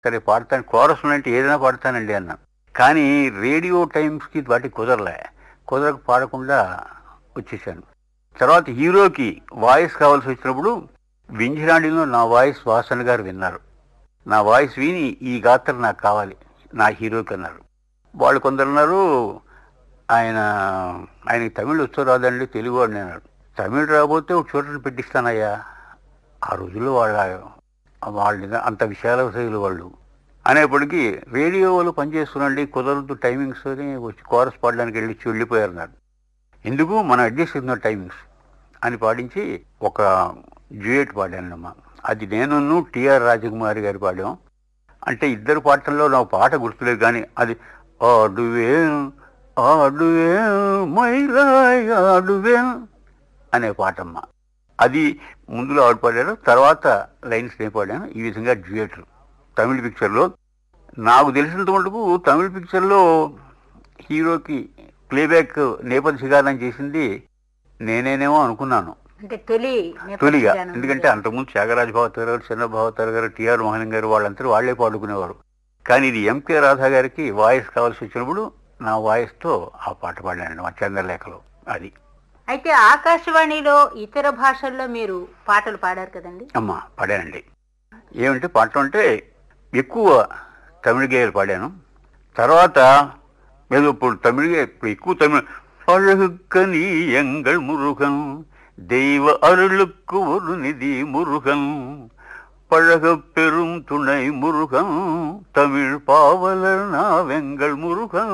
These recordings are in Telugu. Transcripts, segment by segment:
సరే పాడతాను కోరస్ అంటే ఏదైనా పాడతానండి అన్న కానీ రేడియో టైమ్స్కి వాటికి కుదరలే కుదరక పాడకుండా వచ్చేసాను తర్వాత హీరోకి వాయిస్ కావాల్సి వచ్చినప్పుడు వింజరాడిలో నా వాయిస్ వాసన గారు విన్నారు నా వాయిస్ విని ఈ గాత్రం నాకు కావాలి నా హీరోకి అన్నారు వాళ్ళు కొందరు అన్నారు ఆయన ఆయనకి తమిళ్ వచ్చో రాదండి తెలుగు వాడిని అన్నాడు తమిళ్ రాబోతే ఒక చోటని పెట్టిస్తానయ్యా ఆ రోజుల్లో వాళ్ళ వాళ్ళ అంత విశాల శైలి వాళ్ళు అనేప్పటికీ రేడియో వాళ్ళు పనిచేస్తున్నాండి కుదరదు టైమింగ్స్ అని వచ్చి కోరస్ పాడడానికి వెళ్ళి వెళ్ళిపోయారు నాకు ఎందుకు మనం అడ్జస్ట్ చేసిన టైమింగ్స్ అని పాడించి ఒక డ్యూయట్ పాడానమ్మా అది నేను టిఆర్ రాజకుమారి గారు పాడాం అంటే ఇద్దరు పాటల్లో నాకు పాట గుర్తులేదు కానీ అది ఆడువే ఆడువే మైలాయ్ ఆడువే అనే పాటమ్మ అది ముందులో ఆవిడ పాడారు తర్వాత లైన్స్ నేను పాడాను ఈ విధంగా డ్యూయట్ తమిళ పిక్చర్లో నాకు తెలిసినంత మటుకు తమిళ పిక్చర్లో హీరోకి ప్లేబ్యాక్ నేపథ్య గానం చేసింది నేనేనేమో అనుకున్నాను అంటే తొలి నేపథ్య తొలిగా గానం ఎందుకంటే అంతకుముందు త్యాగరాజ భావతర్ గారు చిన్న భావతర్ గారు టిఆర్ మోహన్ గారు వాళ్ళందరూ వాళ్లే పాడుకునేవారు కానీ ఇది ఎంకే రాధా గారికి వాయిస్ కావాల్సి వచ్చినప్పుడు నా వాయిస్తో ఆ పాట పాడాను మా చంద్రలేఖలో అది అయితే ఆకాశవాణిలో ఇతర భాషల్లో మీరు పాటలు పాడారు కదండి అమ్మ పాడానండి ఏమంటే పాడటం అంటే ఎక్కువ తమిళ గేయాలు పాడాను తర్వాత ఏదో ఇప్పుడు తమిళ గే- ఇప్పుడు ఎక్కువ తమిళ அழகுக்கனி எங்கள் முருகன் தெய்வ அருளுக்கு ஒரு நிதி முருகன் பழகப் பெரும் துணை முருகன் தமிழ் பாவலர் நாவெங்கள் முருகன்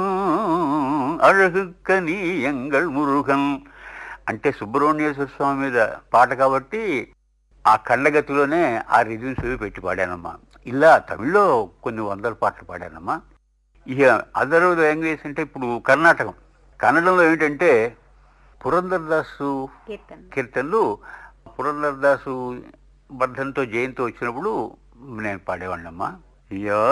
అழகுக்கని ఎంగళ్ మురుగన్ అంటే సుబ్రహ్మణ్యేశ్వర స్వామి మీద పాట కాబట్టి ఆ కళ్ళగతిలోనే ఆ రిజిమ్స్ పెట్టి పాడానమ్మా ఇలా తమిళ్లో కొన్ని వందల పాటలు పాడానమ్మా ఇక అదర్ లాంగ్వేజ్ అంటే ఇప్పుడు కర్ణాటకం కన్నడంలో ఏంటంటే పురందర్దాసు కీర్తన కీర్తనలు పురందర్దాసు బర్ధంతో జయంతో వచ్చినప్పుడు నేను పాడేవాడినమ్మా యా